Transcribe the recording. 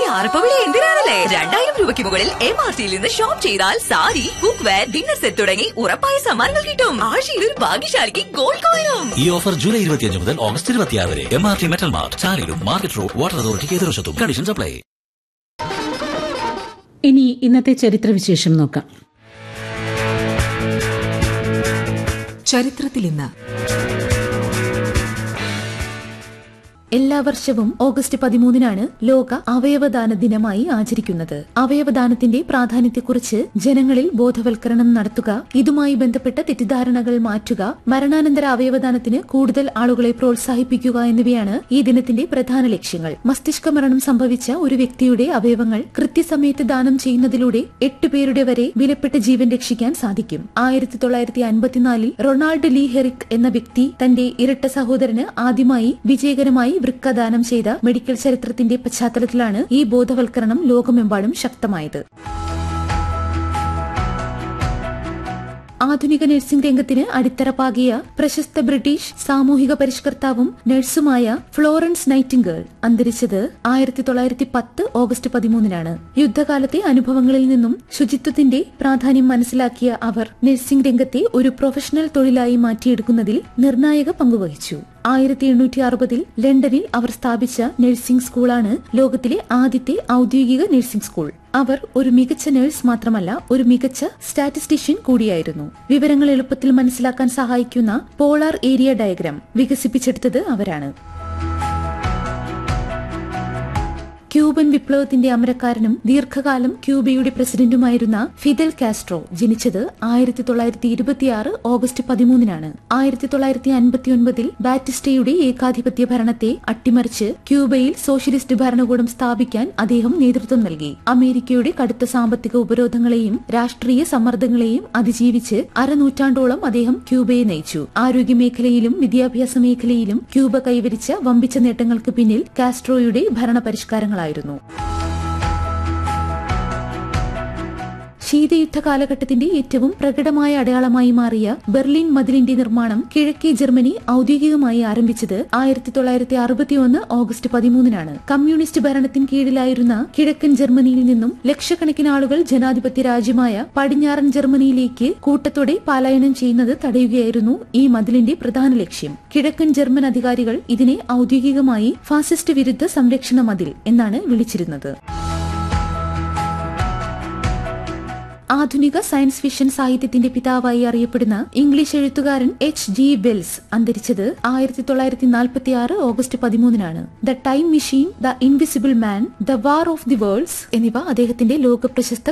ആർപ്പ വില എന്തിനാണല്ലേ രണ്ടായിരം രൂപയ്ക്ക് മുകളിൽ എം ആർ സിയിൽ നിന്ന് ഷോപ്പ് ചെയ്താൽ sari cookware dinner set തുടങ്ങി ഉറപ്പായ സമ്മാനങ്ങൾ കിട്ടും ആഴ്ചയിൽ ഒരു ഭാഗ്യശാലിക്ക് ഗോൾഡ് കോയിനും ഈ ഓഫർ ജൂലൈ ഇരുപത്തിയഞ്ച് മുതൽ ഓഗസ്റ്റ് ഇരുപത്തിയാറ് വരെ M R T metal mart ചാലിലും മാർക്കറ്റ് റോഡ് വാട്ടർ അതോറിറ്റിക്ക് എതിർവശത്തും കണ്ടീഷൻസ് അപ്ലൈ ഇനി ഇന്നത്തെ ചരിത്രവിശേഷം നോക്കാം ചരിത്രത്തിൽ ഇന്ന് എല്ലാ വർഷവും ഓഗസ്റ്റ് പതിമൂന്നിനാണ് ലോക അവയവദാന ദിനമായി ആചരിക്കുന്നത് അവയവദാനത്തിന്റെ പ്രാധാന്യത്തെക്കുറിച്ച് ജനങ്ങളിൽ ബോധവൽക്കരണം നടത്തുക ഇതുമായി ബന്ധപ്പെട്ട തെറ്റിദ്ധാരണകൾ മാറ്റുക മരണാനന്തര അവയവദാനത്തിന് കൂടുതൽ ആളുകളെ പ്രോത്സാഹിപ്പിക്കുക എന്നിവയാണ് ഈ ദിനത്തിന്റെ പ്രധാന ലക്ഷ്യങ്ങൾ മസ്തിഷ്ക മരണം സംഭവിച്ച ഒരു വ്യക്തിയുടെ അവയവങ്ങൾ കൃത്യസമയത്ത് ദാനം ചെയ്യുന്നതിലൂടെ എട്ട് പേരുടെ വരെ വിലപ്പെട്ട ജീവൻ രക്ഷിക്കാൻ സാധിക്കും ആയിരത്തി തൊള്ളായിരത്തി അൻപത്തിനാലിൽ റൊണാൾഡ് ലീ ഹെറിക് എന്ന വ്യക്തി തന്റെ ഇരട്ട സഹോദരന് ആദ്യമായി വിജയകരമായി വൃക്ക ദാനം ചെയ്ത മെഡിക്കൽ ചരിത്രത്തിന്റെ പശ്ചാത്തലത്തിലാണ് ഈ ബോധവൽക്കരണം ലോകമെമ്പാടും ശക്തമായത് ആധുനിക നഴ്സിംഗ് രംഗത്തിന് അടിത്തറ പാകിയ പ്രശസ്ത ബ്രിട്ടീഷ് സാമൂഹിക പരിഷ്കർത്താവും നഴ്സുമായ ഫ്ലോറൻസ് നൈറ്റിംഗേൾ അന്തരിച്ചത് ആയിരത്തി തൊള്ളായിരത്തി പത്ത് ഓഗസ്റ്റ് പതിമൂന്നിനാണ് യുദ്ധകാലത്തെ അനുഭവങ്ങളിൽ നിന്നും ശുചിത്വത്തിന്റെ പ്രാധാന്യം മനസ്സിലാക്കിയ അവർ നഴ്സിംഗ് രംഗത്തെ ഒരു പ്രൊഫഷണൽ തൊഴിലായി മാറ്റിയെടുക്കുന്നതിൽ നിർണായക പങ്കുവഹിച്ചു ആയിരത്തി എണ്ണൂറ്റി അറുപതിൽ ലണ്ടനിൽ അവർ സ്ഥാപിച്ച നഴ്സിംഗ് സ്കൂളാണ് ലോകത്തിലെ ആദ്യത്തെ ഔദ്യോഗിക നഴ്സിംഗ് സ്കൂൾ അവർ ഒരു മികച്ച നഴ്സ് മാത്രമല്ല ഒരു മികച്ച സ്റ്റാറ്റിസ്റ്റീഷ്യൻ കൂടിയായിരുന്നു വിവരങ്ങൾ എളുപ്പത്തിൽ മനസ്സിലാക്കാൻ സഹായിക്കുന്ന പോളാർ ഏരിയ ഡയഗ്രാം വികസിപ്പിച്ചെടുത്തത് അവരാണ് ക്യൂബൻ വിപ്ലവത്തിന്റെ അമരക്കാരനും ദീർഘകാലം ക്യൂബയുടെ പ്രസിഡന്റുമായിരുന്ന ഫിദൽ കാസ്ട്രോ ജനിച്ചത് ആയിരത്തി തൊള്ളായിരത്തി ഇരുപത്തിയാറ് ഓഗസ്റ്റ് പതിമൂന്നിനാണ് ആയിരത്തി തൊള്ളായിരത്തി അൻപത്തിയൊൻപതിൽ ബാറ്റിസ്റ്റയുടെ ഏകാധിപത്യ ഭരണത്തെ അട്ടിമറിച്ച് ക്യൂബയിൽ സോഷ്യലിസ്റ്റ് ഭരണകൂടം സ്ഥാപിക്കാൻ അദ്ദേഹം നേതൃത്വം നൽകി അമേരിക്കയുടെ കടുത്ത സാമ്പത്തിക ഉപരോധങ്ങളെയും രാഷ്ട്രീയ സമ്മർദ്ദങ്ങളെയും അതിജീവിച്ച് അരനൂറ്റാണ്ടോളം അദ്ദേഹം ക്യൂബയെ നയിച്ചു ആരോഗ്യ മേഖലയിലും വിദ്യാഭ്യാസ മേഖലയിലും ക്യൂബ കൈവരിച്ച വമ്പിച്ച നേട്ടങ്ങൾക്ക് പിന്നിൽ കാസ്ട്രോയുടെ ഭരണ പരിഷ്കാരങ്ങളായിരുന്നു ശീതയുദ്ധ കാലഘട്ടത്തിന്റെ ഏറ്റവും പ്രകടമായ അടയാളമായി മാറിയ ബെർലിൻ മതിലിന്റെ നിർമ്മാണം കിഴക്കേ ജർമ്മനി ഔദ്യോഗികമായി ആരംഭിച്ചത് ആയിരത്തി തൊള്ളായിരത്തി അറുപത്തിയൊന്ന് ഓഗസ്റ്റ് പതിമൂന്നിനാണ് കമ്മ്യൂണിസ്റ്റ് ഭരണത്തിന് കീഴിലായിരുന്ന കിഴക്കൻ ജർമ്മനിയിൽ നിന്നും ലക്ഷക്കണക്കിന് ആളുകൾ ജനാധിപത്യ രാജ്യമായ പടിഞ്ഞാറൻ ജർമ്മനിയിലേക്ക് കൂട്ടത്തോടെ പലായനം ചെയ്യുന്നത് തടയുകയായിരുന്നു ഈ മതിലിന്റെ പ്രധാന ലക്ഷ്യം കിഴക്കൻ ജർമ്മൻ അധികാരികൾ ഇതിനെ ഔദ്യോഗികമായി ഫാസിസ്റ്റ് വിരുദ്ധ സംരക്ഷണ മതിൽ എന്നാണ് വിളിച്ചിരുന്നത് ആധുനിക സയൻസ് ഫിക്ഷൻ സാഹിത്യത്തിന്റെ പിതാവായി അറിയപ്പെടുന്ന ഇംഗ്ലീഷ് എഴുത്തുകാരൻ എച്ച് ജി വെൽസ് അന്തരിച്ചത് ആയിരത്തി തൊള്ളായിരത്തി നാൽപ്പത്തി ആറ് ഓഗസ്റ്റ് പതിമൂന്നിനാണ് the time machine the invisible man the war of the worlds എന്നിവ അദ്ദേഹത്തിന്റെ ലോകപ്രശസ്ത